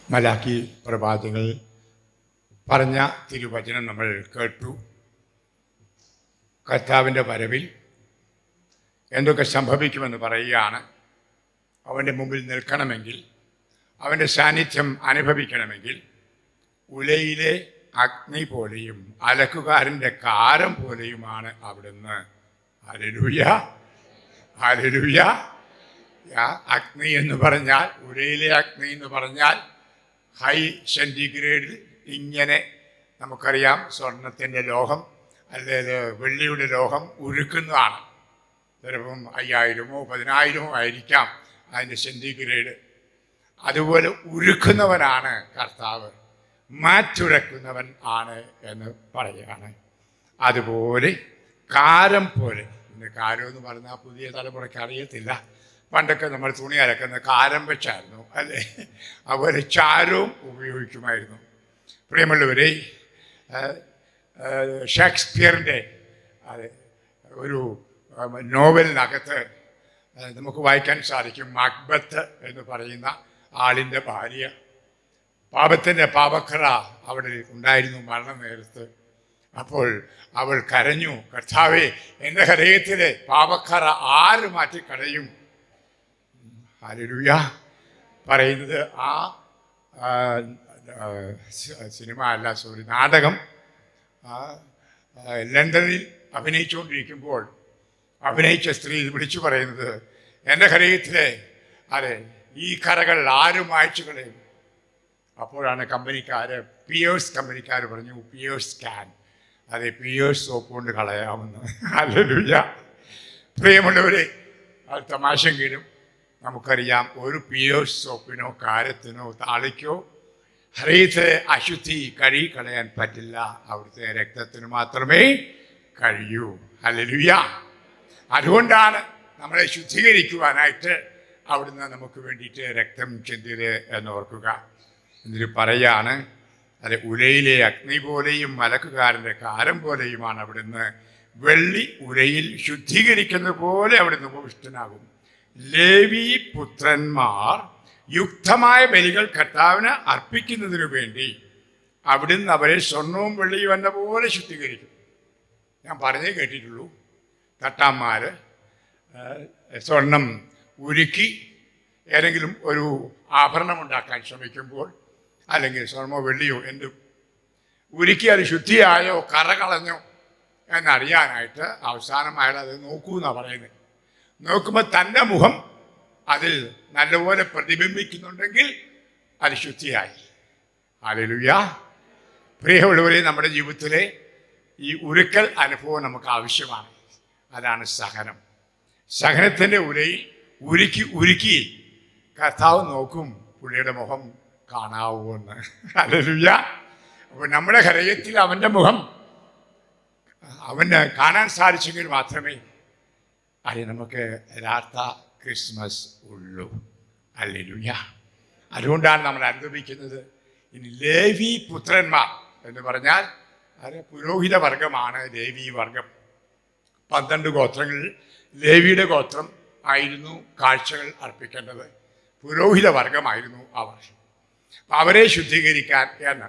മലാക്കി പ്രവാചകൾ പറഞ്ഞ തിരുവചനം നമ്മൾ കേട്ടു കർത്താവിൻ്റെ വരവിൽ എന്തൊക്കെ സംഭവിക്കുമെന്ന് പറയുകയാണ് അവൻ്റെ മുമ്പിൽ നിൽക്കണമെങ്കിൽ അവൻ്റെ സാന്നിധ്യം അനുഭവിക്കണമെങ്കിൽ ഉലയിലെ അഗ്നി പോലെയും അലക്കുകാരൻ്റെ കാരം പോലെയുമാണ് അവിടുന്ന് അലരുയ അലരുയ അഗ്നി എന്ന് പറഞ്ഞാൽ ഉലയിലെ അഗ്നി എന്ന് പറഞ്ഞാൽ ഹൈ സെൻറ്റിഗ്രേഡിൽ ഇങ്ങനെ നമുക്കറിയാം സ്വർണത്തിൻ്റെ ലോഹം അല്ലെങ്കിൽ വെള്ളിയുടെ ലോഹം ഉരുക്കുന്നതാണ് ചിലപ്പം അയ്യായിരമോ പതിനായിരമോ ആയിരിക്കാം അതിൻ്റെ സെൻറ്റിഗ്രേഡ് അതുപോലെ ഉരുക്കുന്നവനാണ് കർത്താവ് മാറ്റുരക്കുന്നവൻ ആണ് എന്ന് പറയുകയാണ് അതുപോലെ കാരം പോലെ ഇന്ന് കാരം എന്ന് പറഞ്ഞാൽ പുതിയ തലമുറയ്ക്ക് അറിയത്തില്ല പണ്ടൊക്കെ നമ്മൾ തുണി അലക്കുന്ന കാരം വെച്ചായിരുന്നു അല്ലേ അതുപോലെ ചാരവും ഉപയോഗിക്കുമായിരുന്നു പ്രിയമുള്ളവരെ ആ, ആ, ഷേക്സ്പിയറിൻ്റെ അതെ ഒരു ആ, നോവലിനകത്ത് ആ, നമുക്ക് വായിക്കാൻ സാധിക്കും മക്ബത്ത് എന്ന് പറയുന്ന ആളിൻ്റെ ഭാര്യ പാപത്തിൻ്റെ പാപക്കറ അവിടെ ഉണ്ടായിരുന്നു മരണ നേരത്ത് അപ്പോൾ അവൾ കരഞ്ഞു കർത്താവെ എൻ്റെ ഹൃദയത്തിലെ പാപക്കറ ആര് മാറ്റി കളയും ഹല്ലേലൂയ പറയുന്നത് ആ ആ, ആ, സി- സിനിമ അല്ല സോറി നാടകം ആ, ആ, ലണ്ടനിൽ അഭിനയിച്ചുകൊണ്ടിരിക്കുമ്പോൾ അഭിനയിച്ച സ്ത്രീ വിളിച്ചു പറയുന്നത് എൻ്റെ ഹൃദയത്തിലെ അതെ ഈ കറകൾ ആരും മായ്ച്ചു കളയും അപ്പോഴാണ് കമ്പനിക്കാർ പിയേഴ്സ് കമ്പനിക്കാർ പറഞ്ഞു പിയേഴ്സ് സ്കാൻ അതെ പിയേഴ്സ് സോപ്പ് കൊണ്ട് കളയാമെന്ന് അല്ലല്ല പ്രിയമുള്ളവരെ അത് തമാശെങ്കിലും നമുക്കറിയാം ഒരു പിയേഴ്സ് സോപ്പിനോ കാരത്തിനോ താളിക്കോ ഹൃദയത്തിലെ അശുദ്ധി കഴുകി കളയാൻ പറ്റില്ല അവിടുത്തെ രക്തത്തിന് മാത്രമേ കഴിയൂ അല്ലലുയ അതുകൊണ്ടാണ് നമ്മളെ ശുദ്ധീകരിക്കുവാനായിട്ട് അവിടുന്ന് നമുക്ക് വേണ്ടിയിട്ട് രക്തം ചിന്തിയത് എന്നോർക്കുക എന്നിട്ട് പറയാണ് അത് ഉലയിലെ അഗ്നി പോലെയും മലക്കുകാരൻ്റെ കാരം പോലെയുമാണ് അവിടുന്ന് വെള്ളി ഉലയിൽ ശുദ്ധീകരിക്കുന്ന പോലെ അവിടുന്ന് ഉപവിഷ്ടനാകും ലേവി പുത്രന്മാർ യുക്തമായ ബലികൾ കർത്താവിന് അർപ്പിക്കുന്നതിനു വേണ്ടി അവിടുന്ന് അവരെ സ്വർണവും വെള്ളിയും എന്ന പോലെ ശുദ്ധീകരിക്കും ഞാൻ പറഞ്ഞേ കേട്ടിട്ടുള്ളൂ തട്ടാന്മാർ സ്വർണം ഉരുക്കി ഏതെങ്കിലും ഒരു ആഭരണം ഉണ്ടാക്കാൻ ശ്രമിക്കുമ്പോൾ അല്ലെങ്കിൽ സ്വർണമോ വെള്ളിയോ എന്തും ഉരുക്കി അത് ശുദ്ധിയായോ കറ കളഞ്ഞോ എന്നറിയാനായിട്ട് അവസാനം അയാൾ അത് നോക്കൂ എന്നാണ് പറയുന്നത് നോക്കുമ്പോൾ തൻ്റെ മുഖം അതിൽ നല്ലപോലെ പ്രതിബിംബിക്കുന്നുണ്ടെങ്കിൽ അത് ശുദ്ധിയായി അലലുയ പ്രിയമുള്ളവരെ നമ്മുടെ ജീവിതത്തിലെ ഈ ഉരുക്കൽ അനുഭവം നമുക്ക് ആവശ്യമാണ് അതാണ് സഹനം സഹനത്തിൻ്റെ ഉരയിൽ ഉരുക്കി ഉരുക്കി കർത്താവ് നോക്കും പുള്ളിയുടെ മുഖം കാണാവൂന്ന് അലലുയ അപ്പോൾ നമ്മുടെ ഹൃദയത്തിൽ അവൻ്റെ മുഖം അവന് കാണാൻ സാധിച്ചെങ്കിൽ മാത്രമേ അത് നമുക്ക് യഥാർത്ഥ ക്രിസ്മസ് ഉള്ളൂ അല്ലെലുയ അതുകൊണ്ടാണ് നമ്മൾ അനുഭവിക്കുന്നത് ഇനി ലേവി പുത്രന്മാർ എന്ന് പറഞ്ഞാൽ അത് പുരോഹിത വർഗമാണ് ലേവി വർഗം പന്ത്രണ്ട് ഗോത്രങ്ങളിൽ ലേവിയുടെ ഗോത്രം ആയിരുന്നു കാഴ്ചകൾ അർപ്പിക്കേണ്ടത് പുരോഹിത വർഗമായിരുന്നു അവർ അപ്പം അവരെ ശുദ്ധീകരിക്കാൻ എന്ന്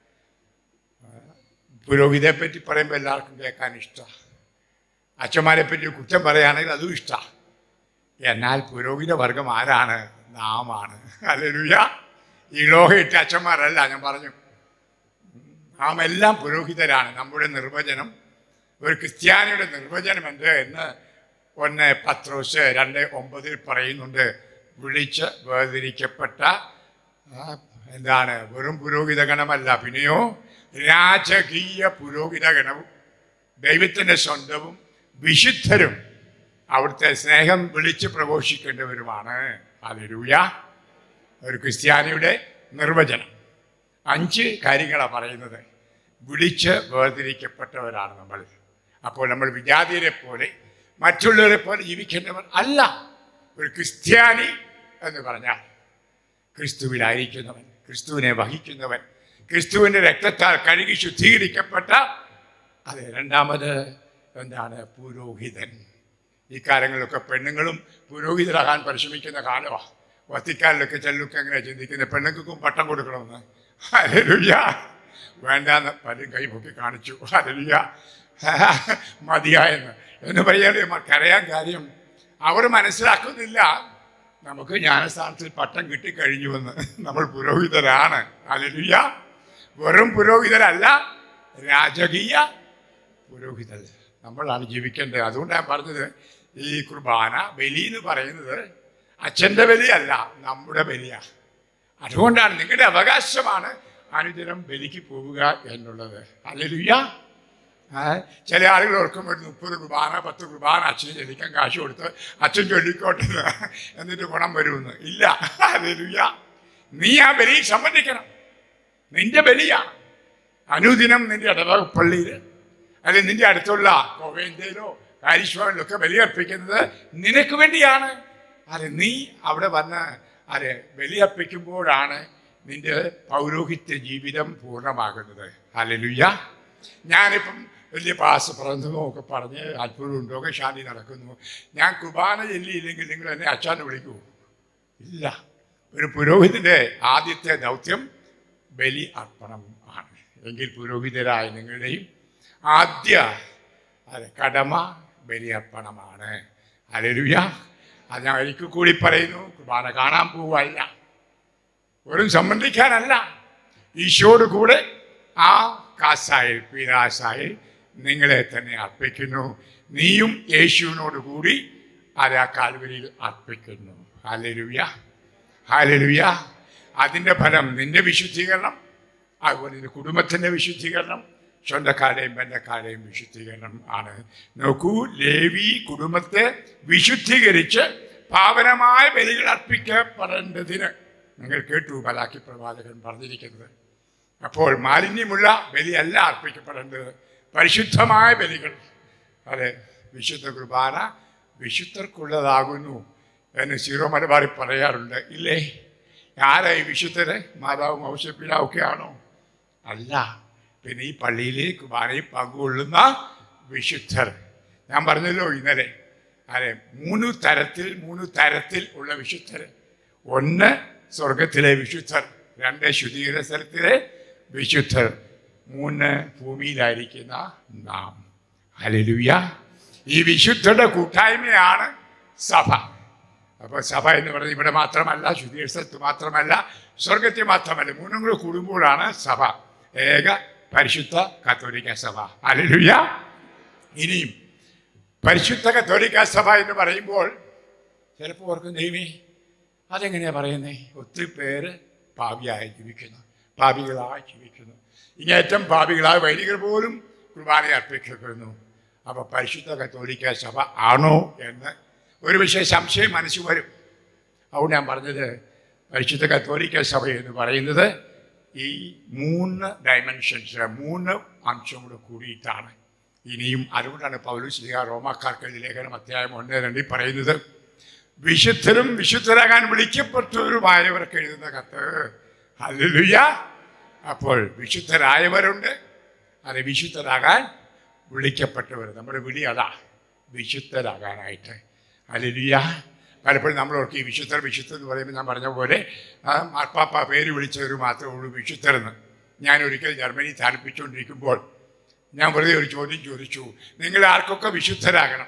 പുരോഹിതയെ പറ്റി പറയുമ്പോൾ എല്ലാവർക്കും കേൾക്കാൻ ഇഷ്ടമാണ് അച്ഛന്മാരെ പറ്റി കുറ്റം പറയുകയാണെങ്കിൽ അതും ഇഷ്ടമാണ് എന്നാൽ പുരോഹിത വർഗം ആരാണ് നാമാണ് അല്ലേലുയ ഈ ലോകയിട്ട അച്ഛന്മാരല്ല ഞാൻ പറഞ്ഞു നാം എല്ലാം പുരോഹിതരാണ് നമ്മുടെ നിർവചനം ഒരു ക്രിസ്ത്യാനിയുടെ നിർവചനം എന്ത് എന്ന് ഒന്ന് പത്രോസ് രണ്ട് ഒമ്പതിൽ പറയുന്നുണ്ട് വിളിച്ച് വേർതിരിക്കപ്പെട്ട ആ, എന്താണ് വെറും പുരോഹിത ഗണമല്ല പിന്നെയോ രാജകീയ പുരോഹിത ഗണവും ദൈവത്തിൻ്റെ സ്വന്തവും വിശുദ്ധരും അവിടുത്തെ സ്നേഹം വിളിച്ച് പ്രഘോഷിക്കേണ്ടവരുമാണ് അലരൂയ ഒരു ക്രിസ്ത്യാനിയുടെ നിർവചനം അഞ്ച് കാര്യങ്ങളാണ് പറയുന്നത് വിളിച്ച് വേർതിരിക്കപ്പെട്ടവരാണ് നമ്മൾ അപ്പോൾ നമ്മൾ വിജാതിയരെ പോലെ മറ്റുള്ളവരെ പോലെ ജീവിക്കേണ്ടവർ അല്ല ഒരു ക്രിസ്ത്യാനി എന്ന് പറഞ്ഞാൽ ക്രിസ്തുവിലായിരിക്കുന്നവൻ ക്രിസ്തുവിനെ വഹിക്കുന്നവൻ ക്രിസ്തുവിൻ്റെ രക്തത്താൽ കഴുകി ശുദ്ധീകരിക്കപ്പെട്ട അത് രണ്ടാമത് എന്താണ് പുരോഹിതൻ ഈ കാലങ്ങളിലൊക്കെ പെണ്ണുങ്ങളും പുരോഹിതരാകാൻ പരിശ്രമിക്കുന്ന കാലമാണ് വത്തിക്കാനിലൊക്കെ ചെല്ലൊക്കെ എങ്ങനെ ചിന്തിക്കുന്നത് പെണ്ണുങ്ങൾക്കും പട്ടം കൊടുക്കണമെന്ന് ഹല്ലേലൂയ വേണ്ടാന്ന് പലരും കൈ പൊക്കി കാണിച്ചു ഹല്ലേലൂയ മതിയായെന്ന് എന്ന് പറയാൻ കരയാൻ കാര്യം അവർ മനസ്സിലാക്കുന്നില്ല നമുക്ക് ജ്ഞാനസ്ഥാനത്തിൽ പട്ടം കിട്ടിക്കഴിഞ്ഞുവെന്ന് നമ്മൾ പുരോഹിതരാണ് ഹല്ലേലൂയ വെറും പുരോഹിതരല്ല രാജകീയ പുരോഹിതർ നമ്മളാണ് ജീവിക്കേണ്ടത് അതുകൊണ്ടാണ് ഞാൻ പറഞ്ഞത് ഈ കുർബാന ബലി എന്ന് പറയുന്നത് അച്ഛൻ്റെ ബലിയല്ല നമ്മുടെ ബലിയാണ് അതുകൊണ്ടാണ് നിങ്ങളുടെ അവകാശമാണ് അനുദിനം ബലിക്ക് പോവുക എന്നുള്ളത് അല്ലെലുയ്യ ചില ആളുകൾ ഓർക്കും ഒരു മുപ്പത് കുർബാന പത്ത് കുർബാന അച്ഛന് ചൊല്ലിക്കാൻ കാശ് കൊടുത്ത് അച്ഛൻ ചൊല്ലിക്കോട്ടെ എന്ന് എന്നിട്ട് ഗുണം വരുമെന്ന് ഇല്ല അല്ലെലുയ്യ നീ ആ ബലി സംബന്ധിക്കണം നിന്റെ ബലിയാണ് അനുദിനം നിന്റെ ഇടവകപ്പള്ളിയിൽ അല്ലെങ്കിൽ നിന്റെ അടുത്തുള്ള കോവേന്തയിലോ കാരിശ്വാമിലൊക്കെ ബലിയർപ്പിക്കുന്നത് നിനക്ക് വേണ്ടിയാണ് അതെ നീ അവിടെ വന്ന് അതെ ബലിയർപ്പിക്കുമ്പോഴാണ് നിന്റെ പൗരോഹിത്യ ജീവിതം പൂർണ്ണമാകുന്നത് അല്ലെലുയ്യ ഞാനിപ്പം വലിയ പാസ് പ്രബന്ധമോ ഒക്കെ പറഞ്ഞ് അത്ഭുതം രോഗശാന്തി നടക്കുന്നു ഞാൻ കുർബാന ചൊല്ലിയില്ലെങ്കിൽ നിങ്ങൾ എന്നെ അച്ഛാന്ന് വിളിക്കൂ ഇല്ല ഒരു പുരോഹിതന്റെ ആദ്യത്തെ ദൗത്യം ബലി അർപ്പണം ആണ് എങ്കിൽ പുരോഹിതരായ നിങ്ങളുടെയും ആദ്യ അതെ കടമ ബലിയർപ്പണമാണ് അലരുയ അത് ഞാൻ ഒരിക്കൽ കൂടി പറയുന്നു കുർബാന കാണാൻ പോവല്ല വെറും സംബന്ധിക്കാനല്ല ഈശോട് കൂടെ ആ കാസായിൽ പീരാസായിൽ നിങ്ങളെ തന്നെ അർപ്പിക്കുന്നു നീയും യേശുവിനോട് കൂടി അത് ആ കാൽവരിയിൽ അർപ്പിക്കുന്നു ഹാലരുയ ഹാലരുയ അതിൻ്റെ ഫലം നിന്റെ വിശുദ്ധീകരണം അതുപോലെ നിന്റെ കുടുംബത്തിൻ്റെ വിശുദ്ധീകരണം സ്വന്തക്കാരുടെയും ബന്ധക്കാരുടെയും വിശുദ്ധീകരണം ആണ് നോക്കൂ ലേവി കുടുംബത്തെ വിശുദ്ധീകരിച്ച് പാവനമായ ബലികൾ അർപ്പിക്കപ്പെടേണ്ടതിന് നിങ്ങൾ കേട്ടു മലാക്കി പ്രവാചകൻ പറഞ്ഞിരിക്കുന്നത് അപ്പോൾ മാലിന്യമുള്ള ബലിയല്ല അർപ്പിക്കപ്പെടേണ്ടത് പരിശുദ്ധമായ ബലികൾ അതെ വിശുദ്ധ കുർബാന വിശുദ്ധർക്കുള്ളതാകുന്നു എന്ന് സീറോ മലബാറിൽ പറയാറുണ്ട് ഇല്ലേ ആരായി വിശുദ്ധര് മാതാവും ഔഷപ്പിലാവും ഒക്കെ ആണോ അല്ല പിന്നെ ഈ പള്ളിയിലെ കുർബാനയിൽ പങ്കുകൊള്ളുന്ന വിശുദ്ധർ ഞാൻ പറഞ്ഞല്ലോ ഇന്നലെ അതെ മൂന്ന് തരത്തിൽ മൂന്ന് തരത്തിൽ ഉള്ള വിശുദ്ധർ ഒന്ന് സ്വർഗത്തിലെ വിശുദ്ധർ രണ്ട് ശുദ്ധീകരണ സ്ഥലത്തിലെ വിശുദ്ധർ മൂന്ന് ഭൂമിയിലായിരിക്കുന്ന നാം ഹല്ലേലൂയ ഈ വിശുദ്ധരുടെ കൂട്ടായ്മയാണ് സഭ അപ്പോൾ സഭ എന്ന് പറയുന്നത് ഇവിടെ മാത്രമല്ല ശുദ്ധീകരണ സ്ഥലത്ത് മാത്രമല്ല സ്വർഗത്തിൽ മാത്രമല്ല മൂന്നും കൂടെ കൂടുമ്പോഴാണ് സഭ ഏക പരിശുദ്ധ കത്തോലിക്ക സഭ ഹല്ലേലൂയ ഇനിയും പരിശുദ്ധ കത്തോലിക്ക സഭ എന്ന് പറയുമ്പോൾ ചിലപ്പോൾ ഓർക്കും ദൈവമേ അതെങ്ങനെയാ പറയുന്നേ ഒത്തിരി പേര് പാപിയായി ജീവിക്കുന്നു പാപികളായി ജീവിക്കുന്നു ഇങ്ങേറ്റം പാപികളായ വൈദികർ പോലും കുർബാന അർപ്പിക്കപ്പെടുന്നു അപ്പോൾ പരിശുദ്ധ കത്തോലിക്ക സഭ ആണോ എന്ന് ഒരു പക്ഷേ സംശയം മനസ്സിൽ വരും അതുകൊണ്ട് ഞാൻ പറഞ്ഞത് പരിശുദ്ധ കത്തോലിക്ക സഭ എന്ന് പറയുന്നത് ഈ മൂന്ന് ഡയമെൻഷൻസ് മൂന്ന് അംശം കൂടെ കൂടിയിട്ടാണ് ഇനിയും അതുകൊണ്ടാണ് പൗലോസ് ലീഗ റോമാക്കാർക്ക് എഴുതിയ ലേഖനം അധ്യായം ഒന്ന് രണ്ടിൽ പറയുന്നത് വിശുദ്ധരും വിശുദ്ധരാകാൻ വിളിക്കപ്പെട്ടവരുമായവർക്ക് എഴുതുന്ന കത്ത് ഹല്ലേലൂയ അപ്പോൾ വിശുദ്ധരായവരുണ്ട് അത് വിശുദ്ധരാകാൻ വിളിക്കപ്പെട്ടവർ നമ്മുടെ വിളി അതാ വിശുദ്ധരാകാനായിട്ട് ഹല്ലേലൂയ പലപ്പോഴും നമ്മൾ ഓർക്ക് ഈ വിശുദ്ധർ വിശുദ്ധർ എന്ന് പറയുമ്പോൾ ഞാൻ പറഞ്ഞ പോലെ ആ മാർപ്പാപ്പ പേര് വിളിച്ചവർ മാത്രമേ ഉള്ളൂ വിശുദ്ധരെന്ന് ഞാൻ ഒരിക്കൽ ജർമ്മനി താല്പിച്ചുകൊണ്ടിരിക്കുമ്പോൾ ഞാൻ വെറുതെ ഒരു ചോദ്യം ചോദിച്ചു നിങ്ങൾ ആർക്കൊക്കെ വിശുദ്ധരാകണം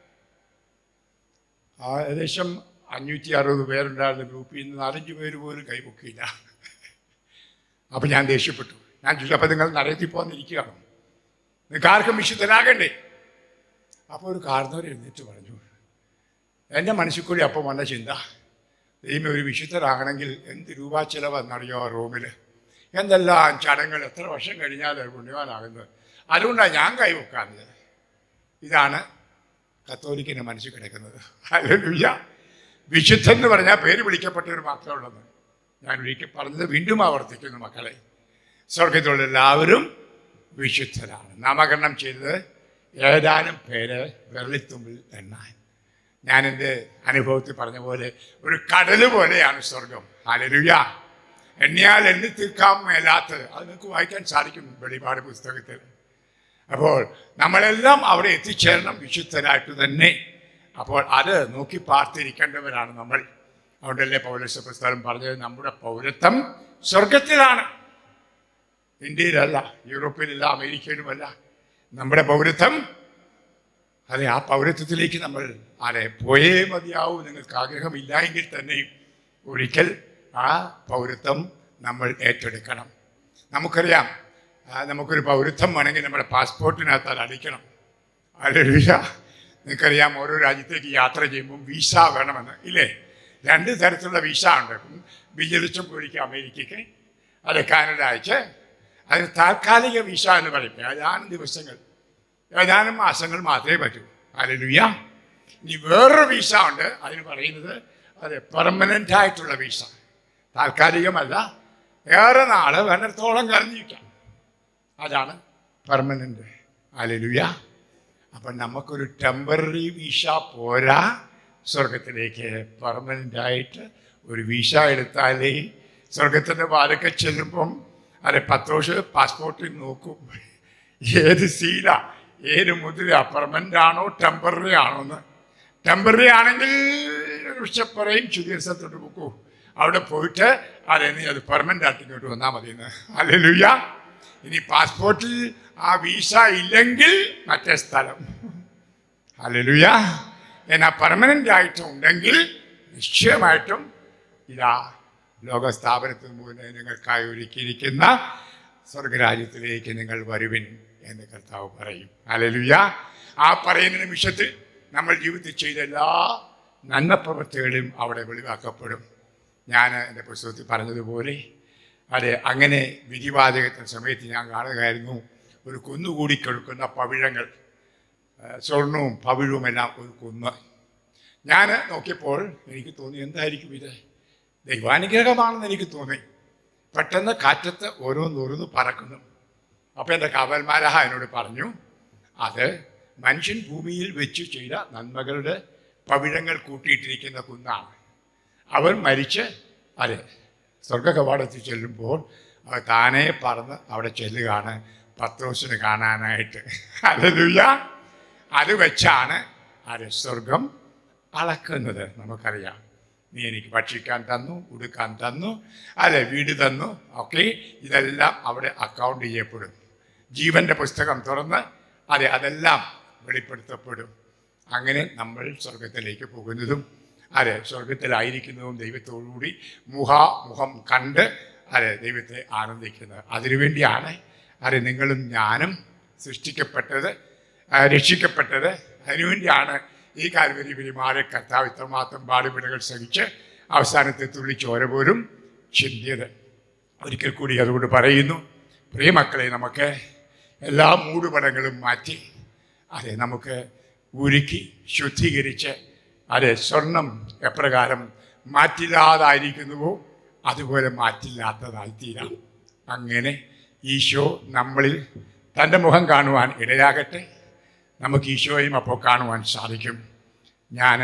ആ ഏകദേശം അഞ്ഞൂറ്റി അറുപത് പേരുണ്ടായിരുന്ന ഗ്രൂപ്പിൽ നിന്ന് നാലഞ്ച് പേര് പോലും കൈപൊക്കിയില്ല അപ്പം ഞാൻ ദേഷ്യപ്പെട്ടു ഞാൻ ചിലപ്പോൾ നിങ്ങൾ നരയത്തിൽ പോകാനിരിക്കുകയാണ് നിങ്ങൾക്ക് ആർക്കും വിശുദ്ധരാകണ്ടേ അപ്പോൾ ഒരു കാർന്നവർ എഴുന്നേറ്റ് പറഞ്ഞു എൻ്റെ മനസ്സിൽ കൂടി അപ്പം വന്ന ചിന്ത ദൈവം ഒരു വിശുദ്ധരാകണമെങ്കിൽ എന്ത് രൂപ ചിലവെന്നറിയോ റൂമിൽ എന്തെല്ലാം ചടങ്ങുകൾ എത്ര വർഷം കഴിഞ്ഞാൽ പുണ്യവാനാകുന്നത് അതുകൊണ്ടാണ് ഞാൻ കൈവെക്കാറുള്ളത് ഇതാണ് കത്തോലിക്കിന് മനസ്സിൽ കിടക്കുന്നത് ഹല്ലേലൂയ വിശുദ്ധൻ എന്ന് പറഞ്ഞാൽ പേര് വിളിക്കപ്പെട്ടവർ മാത്രമേ ഉള്ളൂ ഞാൻ ഒരിക്കൽ പറഞ്ഞത് വീണ്ടും ആവർത്തിക്കുന്നു മക്കളെ സ്വർഗത്തിലുള്ള എല്ലാവരും വിശുദ്ധരാണ് നാമകരണം ചെയ്തത് ഏതാനും പേര് വെള്ളിത്തുമ്പിൽ എണ്ണാൻ ഞാൻ എൻ്റെ അനുഭവത്തിൽ പറഞ്ഞ പോലെ ഒരു കടൽ പോലെയാണ് സ്വർഗം ഹല്ലേലൂയ എണ്ണിയാൽ എണ്ണി തീർക്കാൻ മേലാത്തത് അത് നിങ്ങൾക്ക് വായിക്കാൻ സാധിക്കും വെളിപാട് പുസ്തകത്തിൽ അപ്പോൾ നമ്മളെല്ലാം അവിടെ എത്തിച്ചേരണം വിശുദ്ധരായിട്ട് തന്നെ അപ്പോൾ അത് നോക്കി പാർത്തിരിക്കേണ്ടവരാണ് നമ്മൾ അതുകൊണ്ടല്ലേ പൗരസ്യ പുസ്തകം പറഞ്ഞത് നമ്മുടെ പൗരത്വം സ്വർഗത്തിലാണ് ഇന്ത്യയിലല്ല യൂറോപ്പിലല്ല അമേരിക്കയിലുമല്ല നമ്മുടെ പൗരത്വം അതെ ആ പൗരത്വത്തിലേക്ക് നമ്മൾ അതെ പോയേ മതിയാവൂ നിങ്ങൾക്ക് ആഗ്രഹമില്ല എങ്കിൽ തന്നെയും ഒരിക്കൽ ആ പൗരത്വം നമ്മൾ ഏറ്റെടുക്കണം നമുക്കറിയാം ആ, നമുക്കൊരു പൗരത്വം വേണമെങ്കിൽ നമ്മുടെ പാസ്പോർട്ടിനകത്ത് അത് അടിക്കണം അല്ലേലൂയ നിങ്ങൾക്കറിയാം ഓരോ രാജ്യത്തേക്ക് യാത്ര ചെയ്യുമ്പോൾ വിസ വേണമെന്ന് ഇല്ലേ രണ്ട് തരത്തിലുള്ള വിസ ഉണ്ട് വിചരിച്ചും പോയിരിക്കും അമേരിക്കയ്ക്ക് അത് കാനഡയ്ക്ക് അത് താൽക്കാലിക വിസ എന്ന് പറയും ഏതാനും ദിവസങ്ങൾ ഏതാനും മാസങ്ങൾ മാത്രമേ പറ്റൂ അല്ലേലൂയ ഇനി വേറൊരു വിസ ഉണ്ട് അതിന് പറയുന്നത് അത് പെർമനൻ്റ് ആയിട്ടുള്ള വിസ താൽക്കാലികമല്ല ഏറെ നാള് വേണ്ടിടത്തോളം കറഞ്ഞിരിക്കാം അതാണ് പെർമനൻ്റ് അലലുയ അപ്പം നമുക്കൊരു ടെമ്പററി വീസ പോരാ സ്വർഗത്തിലേക്ക് പെർമനൻ്റ് ആയിട്ട് ഒരു വീസ എടുത്താലേ സ്വർഗത്തിൻ്റെ വാലൊക്കെ ചെല്ലുമ്പം അതെ പത്തോഷ് പാസ്പോർട്ടിൽ നോക്കും ഏത് സീല ഏത് മുദ്ര പെർമനൻ്റ് ആണോ ടെമ്പററി ആണോ എന്ന് ടെമ്പററി ആണെങ്കിൽ പക്ഷെ പറയും ചുതീർസത്തോട്ട് പോക്കൂ അവിടെ പോയിട്ട് അതെ നീ അത് പെർമനൻ്റ് ആയിട്ട് ഇങ്ങോട്ട് വന്നാൽ മതി എന്ന് അല്ലേലുയ്യ ഇനി പാസ്പോർട്ടിൽ ആ വീസ ഇല്ലെങ്കിൽ മറ്റേ സ്ഥലം അല്ലേലുയ്യ എന്നാ പെർമനൻ്റ് ആയിട്ട് ഉണ്ടെങ്കിൽ നിശ്ചയമായിട്ടും ഇതാ ലോക സ്ഥാപനത്തിന് മുന്നേ നിങ്ങൾക്കായി ഒരുക്കിയിരിക്കുന്ന സ്വർഗരാജ്യത്തിലേക്ക് നിങ്ങൾ വരുവിൻ എന്ന് കർത്താവ് പറയും അലലുയ ആ പറയുന്ന നിമിഷത്തിൽ നമ്മൾ ജീവിതത്തിൽ ചെയ്ത എല്ലാ നന്മ പ്രവൃത്തികളും അവിടെ വെളിവാക്കപ്പെടും ഞാൻ എൻ്റെ പുസ്തകത്തിൽ പറഞ്ഞതുപോലെ അതെ അങ്ങനെ വിധിവാചകത്തിന് സമയത്ത് ഞാൻ കാണുകയായിരുന്നു ഒരു കുന്നുകൂടി കിടക്കുന്ന പവിഴങ്ങൾ ആ, സ്വർണവും പവിഴവും എല്ലാം ഒരു കുന്ന് ഞാൻ നോക്കിയപ്പോൾ എനിക്ക് തോന്നി എന്തായിരിക്കും ഇത് ദൈവാനുഗ്രഹമാണെന്ന് എനിക്ക് തോന്നി പെട്ടെന്ന് കാറ്റത്ത് ഓരോന്നോരോന്ന് പറക്കുന്നു അപ്പോൾ എൻ്റെ കാവൽമാരഹ എന്നോട് പറഞ്ഞു അത് മനുഷ്യൻ ഭൂമിയിൽ വെച്ച് ചെയ്ത നന്മകളുടെ പവിഴങ്ങൾ കൂട്ടിയിട്ടിരിക്കുന്ന കുന്നാണ് അവൻ മരിച്ച് അതെ സ്വർഗ കവാടത്തിൽ ചെല്ലുമ്പോൾ അവ താനേ പറന്ന് അവിടെ ചെല്ലുകയാണ് പത്രോസിന് കാണാനായിട്ട് അല്ലൂയ അത് വെച്ചാണ് അതെ സ്വർഗം അളക്കുന്നത് നമുക്കറിയാം നീ എനിക്ക് ഭക്ഷിക്കാൻ തന്നു ഉടുക്കാൻ തന്നു അതെ വീട് തന്നു ഓക്കെ ഇതെല്ലാം അവിടെ അക്കൗണ്ട് ചെയ്യപ്പെടും ജീവന്റെ പുസ്തകം തുറന്ന് അതെ അതെല്ലാം വെളിപ്പെടുത്തപ്പെടും അങ്ങനെ നമ്മൾ സ്വർഗത്തിലേക്ക് പോകുന്നതും അതെ സ്വർഗത്തിലായിരിക്കുന്നതും ദൈവത്തോടുകൂടി മുഖാമുഖം കണ്ട് അതെ ദൈവത്തെ ആനന്ദിക്കുന്നത് അതിനുവേണ്ടിയാണ് അതെ നിങ്ങളും ഞാനും സൃഷ്ടിക്കപ്പെട്ടത് ആ, രക്ഷിക്കപ്പെട്ടത് അതിനുവേണ്ടിയാണ് ഈ കാൽവരി പെരുമാറെ കർത്താവ് ഇത്രമാത്രം പാടുപിടകൾ സഹിച്ച് അവസാനത്തെ തുള്ളി ചോര പോലും ചിന്തിയത് ഒരിക്കൽ കൂടി അതുകൊണ്ട് പറയുന്നു പ്രിയമക്കളെ നമുക്ക് എല്ലാ മൂടുപടങ്ങളും മാറ്റി അതെ നമുക്ക് ഉരുക്കി ശുദ്ധീകരിച്ച് അതെ സ്വർണം എപ്രകാരം മാറ്റില്ലാതായിരിക്കുന്നുവോ അതുപോലെ മാറ്റില്ലാത്തതായി തീരാം അങ്ങനെ ഈശോ നമ്മളിൽ തൻ്റെ മുഖം കാണുവാൻ ഇടയാകട്ടെ നമുക്ക് ഈശോയും അപ്പോൾ കാണുവാൻ സാധിക്കും ഞാൻ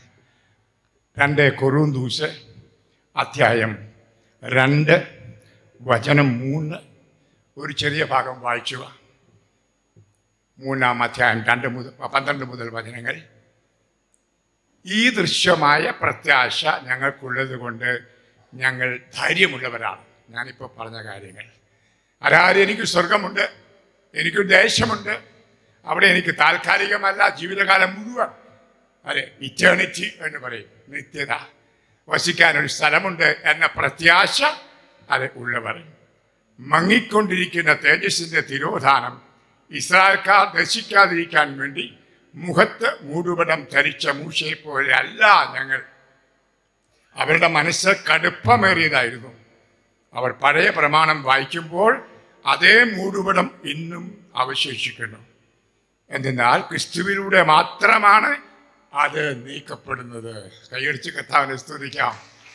രണ്ട് കൊറൂന്തൂസ് അധ്യായം രണ്ട് വചനം മൂന്ന് ഒരു ചെറിയ ഭാഗം വായിച്ചുക മൂന്നാം അധ്യായം രണ്ട് മുതൽ പന്ത്രണ്ട് മുതൽ വചനങ്ങൾ ഈ ദൃശ്യമായ പ്രത്യാശ ഞങ്ങൾക്കുള്ളത് കൊണ്ട് ഞങ്ങൾ ധൈര്യമുള്ളവരാണ് ഞാനിപ്പോൾ പറഞ്ഞ കാര്യങ്ങൾ അതായത് എനിക്ക് സ്വർഗമുണ്ട് എനിക്ക് ദേശമുണ്ട് അവിടെ എനിക്ക് താൽക്കാലികമല്ല ജീവിതകാലം മുഴുവൻ അതെ ഇറ്റേണിറ്റി എന്ന് പറയും നിത്യത വസിക്കാൻ ഒരു സ്ഥലമുണ്ട് എന്ന പ്രത്യാശ അത് ഉള്ളവർ മങ്ങിക്കൊണ്ടിരിക്കുന്ന തേജസ്സിന്റെ തിരോധാനം ഇസ്രായേൽക്കാർ ദർശിക്കാതിരിക്കാൻ വേണ്ടി മുഖത്ത് മൂടുപടം ധരിച്ച മൂശയെ പോലെ അല്ല ഞങ്ങൾ അവരുടെ മനസ്സ് കടുപ്പമേറിയതായിരുന്നു അവർ പഴയ പ്രമാണം വായിക്കുമ്പോൾ അതേ മൂടുപടം ഇന്നും അവശേഷിക്കുന്നു എന്തെന്നാൽ ക്രിസ്തുവിലൂടെ മാത്രമാണ് അത് നീക്കപ്പെടുന്നത് കൈയടിച്ച് കർത്താവിനെ സ്തുതിക്കാം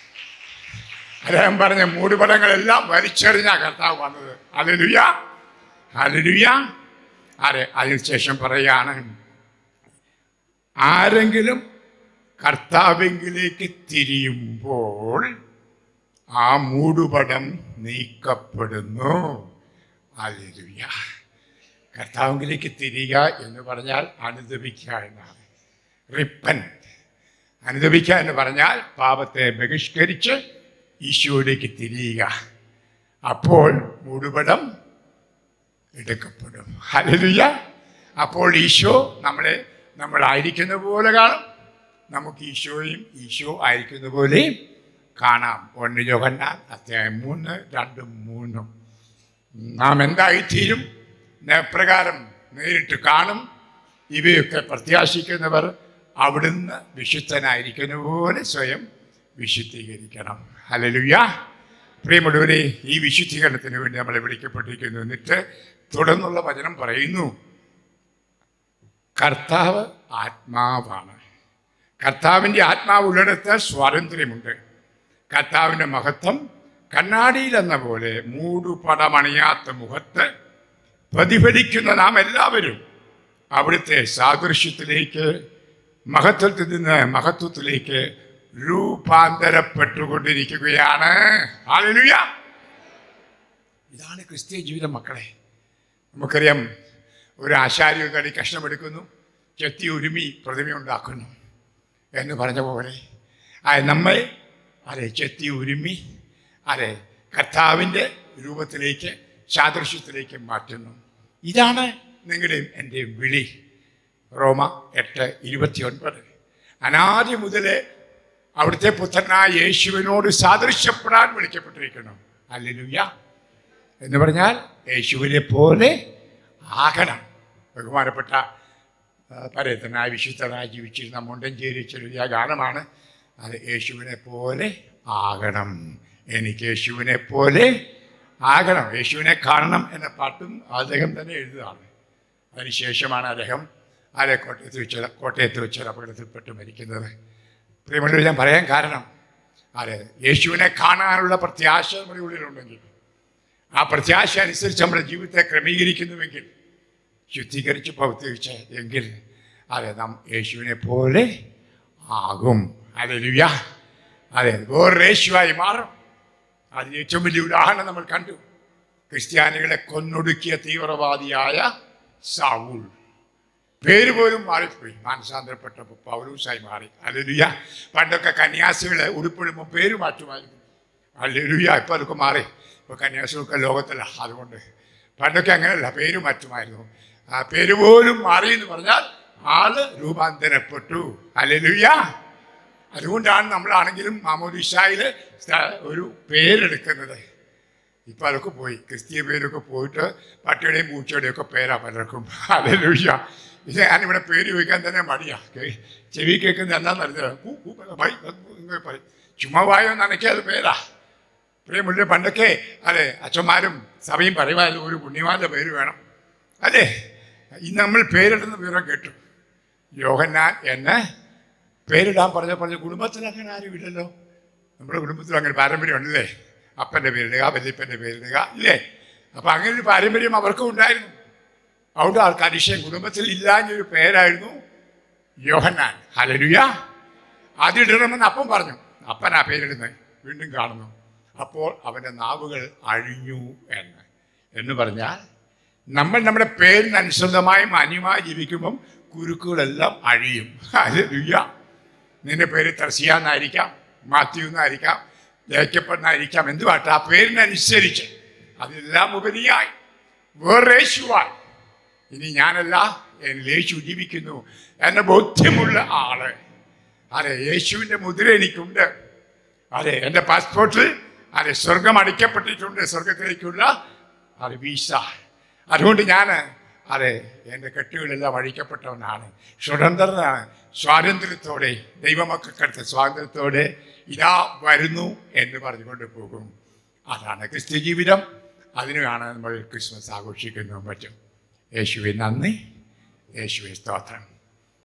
അദ്ദേഹം പറഞ്ഞ മൂടുപടങ്ങളെല്ലാം വലിച്ചെറിഞ്ഞ കർത്താവ് വന്നത് അലലുയ അലലുയ അതെ അതിനുശേഷം പറയാണ് ആരെങ്കിലും കർത്താവെങ്കിലേക്ക് തിരിയുമ്പോൾ ആ മൂടുപടം നീക്കപ്പെടുന്നു അലലുയ കർത്താവിലേക്ക് തിരിയുക എന്ന് പറഞ്ഞാൽ അനുദപിക്കുക എന്നാണ് റിപ്പൻ അനുദപിക്കുക എന്ന് പറഞ്ഞാൽ പാപത്തെ ബഹിഷ്കരിച്ച് ഈശോയിലേക്ക് തിരിയുക അപ്പോൾ മൂടുപടം എടുക്കപ്പെടും ഹല്ലേലൂയ അപ്പോൾ ഈശോ നമ്മളെ നമ്മളായിരിക്കുന്ന പോലെ കാണും നമുക്ക് ഈശോയും ഈശോ ആയിരിക്കുന്ന പോലെയും കാണാം ഒന്ന് യോഹന്നാൻ അധ്യായം മൂന്ന് രണ്ടും മൂന്നും നാം എന്തായിത്തീരും എപ്രകാരം നേരിട്ട് കാണും ഇവയൊക്കെ പ്രത്യാശിക്കുന്നവർ അവിടുന്ന് വിശുദ്ധനായിരിക്കുന്ന പോലെ സ്വയം വിശുദ്ധീകരിക്കണം ഹല്ലേലൂയ പ്രിയമുള്ളവരെ ഈ വിശുദ്ധീകരണത്തിന് വേണ്ടി നമ്മളെ വിളിക്കപ്പെട്ടിരിക്കുന്നു എന്നിട്ട് തുടർന്നുള്ള വചനം പറയുന്നു കർത്താവ് ആത്മാവാണ് കർത്താവിൻ്റെ ആത്മാവ് ഉള്ളിടത്ത് സ്വാതന്ത്ര്യമുണ്ട് കർത്താവിൻ്റെ മഹത്വം കണ്ണാടിയിൽ എന്ന പോലെ മൂടുപടമണിയാത്ത മുഖത്ത് പ്രതിഫലിക്കുന്ന നാം എല്ലാവരും അവിടുത്തെ സാദൃശ്യത്തിലേക്ക് മഹത്വത്തിൽ നിന്ന് മഹത്വത്തിലേക്ക് രൂപാന്തരപ്പെട്ടുകൊണ്ടിരിക്കുകയാണ് ഹല്ലേലൂയ ഇതാണ് ക്രിസ്തീയ ജീവിതം മക്കളെ നമുക്കറിയാം ഒരു ആശാരി ഒരു തടി കഷ്ണമെടുക്കുന്നു ചെത്തി ഉരുമി പ്രതിമയുണ്ടാക്കുന്നു എന്ന് പറഞ്ഞ പോലെ ആ നമ്മെ അതെ ചെത്തി ഉരുമി അതെ കർത്താവിൻ്റെ രൂപത്തിലേക്ക് സാദൃശ്യത്തിലേക്ക് മാറ്റുന്നു ഇതാണ് നിങ്ങളുടെയും എൻ്റെ വിളി റോമ എട്ട് ഇരുപത്തി ഒൻപത് അനാദി മുതലേ അവിടുത്തെ പുത്രനായ യേശുവിനോട് സാദൃശ്യപ്പെടാൻ വിളിക്കപ്പെട്ടിരിക്കണം അല്ലേലൂയ എന്ന് പറഞ്ഞാൽ യേശുവിനെ പോലെ ആകണം ബഹുമാനപ്പെട്ട ആ, പരേതനായ വിശുദ്ധനായി ജീവിച്ചിരുന്ന മുണ്ടഞ്ചേരി ചെറിയ ഗാനമാണ് അത് യേശുവിനെ പോലെ ആകണം എനിക്ക് യേശുവിനെ പോലെ ആകണം യേശുവിനെ കാണണം എന്ന പാട്ടും അദ്ദേഹം തന്നെ എഴുതുകയാണ് അതിനുശേഷമാണ് അദ്ദേഹം ആരെ കോട്ടയത്ത് വെച്ച് കോട്ടയത്ത് വെച്ച് ഒരു അപകടത്തിൽപ്പെട്ട് മരിക്കുന്നത് പ്രിയമുള്ളവർ ഞാൻ പറയാൻ കാരണം അതെ യേശുവിനെ കാണാനുള്ള പ്രത്യാശ നമ്മുടെ ഉള്ളിലുണ്ടെങ്കിൽ ആ പ്രത്യാശ അനുസരിച്ച് നമ്മുടെ ജീവിതത്തെ ക്രമീകരിക്കുന്നുവെങ്കിൽ ശുദ്ധീകരിച്ച് പ്രവർത്തിച്ച് എങ്കിൽ അതെ നാം യേശുവിനെ പോലെ ആകും അതെ ലുയ അതെ വേറൊരു യേശുവായി മാറും അതിന് ഏറ്റവും വലിയ ഉദാഹരണം നമ്മൾ കണ്ടു ക്രിസ്ത്യാനികളെ കൊന്നൊടുക്കിയ തീവ്രവാദിയായ സാവൂൾ പേര് പോലും മാറിപ്പോയി മാനസാന്തരപ്പെട്ടപ്പോൾ പൗലൂസായി മാറി അല്ലുയ പണ്ടൊക്കെ കന്യാസികളെ ഉടുപ്പിടുമ്പോൾ പേര് മാറ്റുമായിരുന്നു അല്ലുയ ഇപ്പം അതൊക്കെ മാറി ഇപ്പോൾ കന്യാസികളൊക്കെ ലോകത്തല്ല അതുകൊണ്ട് പണ്ടൊക്കെ അങ്ങനെയല്ല പേര് മാറ്റുമായിരുന്നു ആ പേര് പോലും മാറി എന്ന് പറഞ്ഞാൽ ആള് രൂപാന്തരപ്പെട്ടു അല്ലുയ അതുകൊണ്ടാണ് നമ്മളാണെങ്കിലും മാമോദിഷായിൽ ഒരു പേരെടുക്കുന്നത് ഇപ്പം അതൊക്കെ പോയി ക്രിസ്തീയ പേരൊക്കെ പോയിട്ട് പട്ടിയുടെയും പൂച്ചയുടെയും ഒക്കെ പേരാ പലർക്കും അല്ലേലൂയ്യ ഇത് ഞാനിവിടെ പേര് ചോദിക്കാൻ തന്നെ മടിയാ കേ- ചെവി കേൾക്കുന്നത് എന്താണെന്നറിയാം കൂ കൂ ബൈ ഇങ്ങനെ പറയും ചുമ്മാ വായോ നനയ്ക്കാത് പേരാ പ്രിയമുള്ള പണ്ടൊക്കെ അതെ അച്ഛന്മാരും സഭയും പറയുമായിരുന്നു ഒരു പുണ്യവാന്റെ പേര് വേണം അല്ലേ ഇന്ന് നമ്മൾ പേരിടുന്ന വിവരം കേട്ടു യോഹന്നാൻ എന്ന് പേരിടാൻ പറഞ്ഞ പറഞ്ഞ കുടുംബത്തിൽ അങ്ങനെ ആരും ഇല്ലല്ലോ നമ്മുടെ കുടുംബത്തിൽ അങ്ങനെ പാരമ്പര്യം ഉണ്ടല്ലേ അപ്പൻ്റെ പേരിടുക വല്യപ്പൻ്റെ പേരിടുക ഇല്ലേ അപ്പം അങ്ങനെ ഒരു പാരമ്പര്യം അവർക്കും ഉണ്ടായിരുന്നു അതുകൊണ്ട് ആൾക്ക് അതിശയം കുടുംബത്തിൽ ഇല്ലാഞ്ഞൊരു പേരായിരുന്നു യോഹന്നാൻ ഹലരുയ അതിടണമെന്ന് അപ്പം പറഞ്ഞു അപ്പൻ ആ പേരിടുന്നത് വീണ്ടും കാണുന്നു അപ്പോൾ അവൻ്റെ നാവുകൾ അഴിഞ്ഞു എന്ന് എന്ന് പറഞ്ഞാൽ നമ്മൾ നമ്മുടെ പേരിനനുസൃതമായി മാന്യമായി ജീവിക്കുമ്പം കുരുക്കുകളെല്ലാം അഴിയും ഹല്ലേലൂയ നിന്റെ പേര് തെർസിയ എന്നായിരിക്കാം മാത്യു എന്നായിരിക്കാം ലേഖ്യപ്പെടുന്നായിരിക്കാം എന്തുവാട്ടെ ആ പേരിനനുസരിച്ച് അതെല്ലാം ഉപരിയായി വേറെ യേശുവായി ഇനി ഞാനല്ല എന്നിൽ യേശു ജീവിക്കുന്നു എന്ന ബോധ്യമുള്ള ആള് അതെ യേശുവിൻ്റെ മുദ്ര എനിക്കുണ്ട് അതെ എൻ്റെ പാസ്പോർട്ടിൽ അതെ സ്വർഗം അടിക്കപ്പെട്ടിട്ടുണ്ട് സ്വർഗത്തിലേക്കുള്ള അത് വീസ അതുകൊണ്ട് ഞാൻ അതെ എൻ്റെ കെട്ടുകളെല്ലാം അഴിക്കപ്പെട്ടവനാണ് സ്വതന്ത്രനാണ് സ്വാതന്ത്ര്യത്തോടെ ദൈവമക്കൾക്കടുത്ത സ്വാതന്ത്ര്യത്തോടെ ഇതാ വരുന്നു എന്ന് പറഞ്ഞുകൊണ്ട് പോകും അതാണ് ക്രിസ്ത്യ ജീവിതം അതിനാണ് നമ്മൾ ക്രിസ്മസ് ആഘോഷിക്കുന്നതും പറ്റും യേശുവെ നന്ദി യേശുവെ സ്തോത്രം